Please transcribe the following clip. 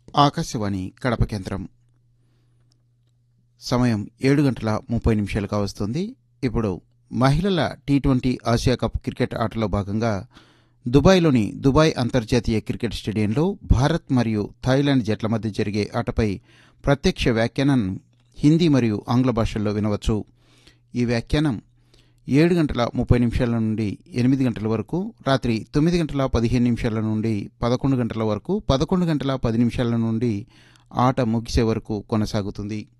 ఆకాశవాణి కడప కేంద్రం సమయం ఏడు గంటల ముప్పై నిమిషాలు కావస్తుంది ఇప్పుడు మహిళల T twenty Asia cup cricket ఆటలో భాగంగా దుబాయ్లోని దుబాయ్ అంతర్జాతీయ క్రికెట్ స్టేడియంలో భారత్ మరియు థాయిలాండ్ జట్ల మధ్య జరిగే ఆటపై ప్రత్యక్ష వ్యాఖ్యానం హిందీ మరియు ఆంగ్ల భాషల్లో వినవచ్చు ఈ వ్యాఖ్యానం ఏడు గంటల ముప్పై నిమిషాల నుండి ఎనిమిది గంటల వరకు రాత్రి తొమ్మిది గంటల పదిహేను నిమిషాల నుండి పదకొండు గంటల వరకు పదకొండు గంటల పది నిమిషాల నుండి ఆట ముగిసే వరకు కొనసాగుతుంది